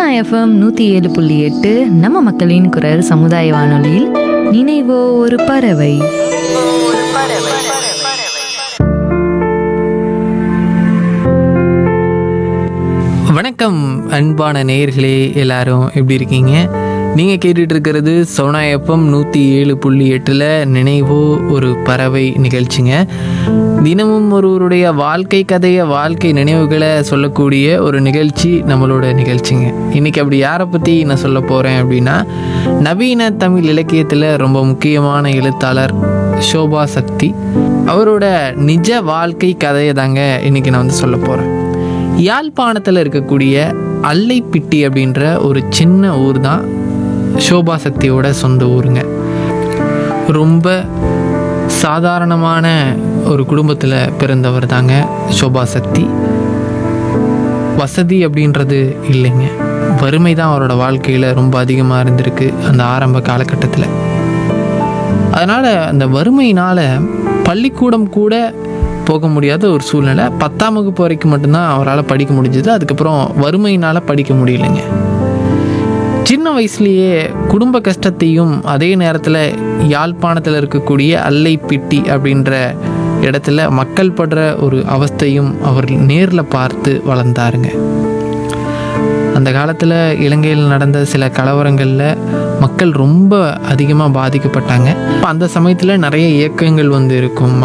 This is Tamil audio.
சோனா எஃப்எம் நூற்றி ஏழு புள்ளி எட்டு நம்ம மக்களின் குரல் சமுதாய வானொலியில் நினைவோ ஒரு பறவை வணக்கம் அன்பான நேயர்களே எல்லாரும் எப்படி இருக்கீங்க நீங்கள் கேட்டுட்டு இருக்கிறது சோனா எஃப்எம் நூற்றி ஏழு புள்ளி எட்டில் நினைவோ ஒரு பறவை நிகழ்ச்சிங்க தினமும் ஒருவருடைய வாழ்க்கை கதையை வாழ்க்கை நினைவுகளை சொல்லக்கூடிய ஒரு நிகழ்ச்சி நம்மளோட நிகழ்ச்சிங்க இன்றைக்கி அப்படி யாரை பற்றி நான் சொல்ல போகிறேன் அப்படின்னா நவீன தமிழ் இலக்கியத்தில் ரொம்ப முக்கியமான எழுத்தாளர் சோபா சக்தி அவரோட நிஜ வாழ்க்கை கதையை தாங்க இன்றைக்கி நான் வந்து சொல்ல போகிறேன் யாழ்ப்பாணத்தில் இருக்கக்கூடிய அல்லைப்பிட்டி அப்படின்ற ஒரு சின்ன ஊர் தான் சோபா சக்தியோட சொந்த ஊருங்க ரொம்ப சாதாரணமான ஒரு குடும்பத்தில் பிறந்தவர் தாங்க சோபா சக்தி வசதி அப்படின்றது இல்லைங்க வறுமை தான் அவரோட வாழ்க்கையில் ரொம்ப அதிகமாக இருந்திருக்கு அந்த ஆரம்ப காலகட்டத்தில் அதனால் அந்த வறுமையினால் பள்ளிக்கூடம் கூட போக முடியாத ஒரு சூழ்நிலை பத்தாம் வகுப்பு வரைக்கும் மட்டும்தான் அவரால் படிக்க முடிஞ்சது அதுக்கப்புறம் வறுமையினால் படிக்க முடியலைங்க சின்ன வயசுலேயே குடும்ப கஷ்டத்தையும் அதே நேரத்தில் யாழ்ப்பாணத்தில் இருக்கக்கூடிய அல்லைப்பிட்டி அப்படின்ற இடத்துல மக்கள் படுற ஒரு அவஸ்தையும் அவர் நேரில் பார்த்து வளர்ந்தாருங்க அந்த காலத்தில் இலங்கையில் நடந்த சில கலவரங்களில் மக்கள் ரொம்ப அதிகமாக பாதிக்கப்பட்டாங்க அந்த சமயத்தில் நிறைய இயக்கங்கள் வந்து இருக்கும்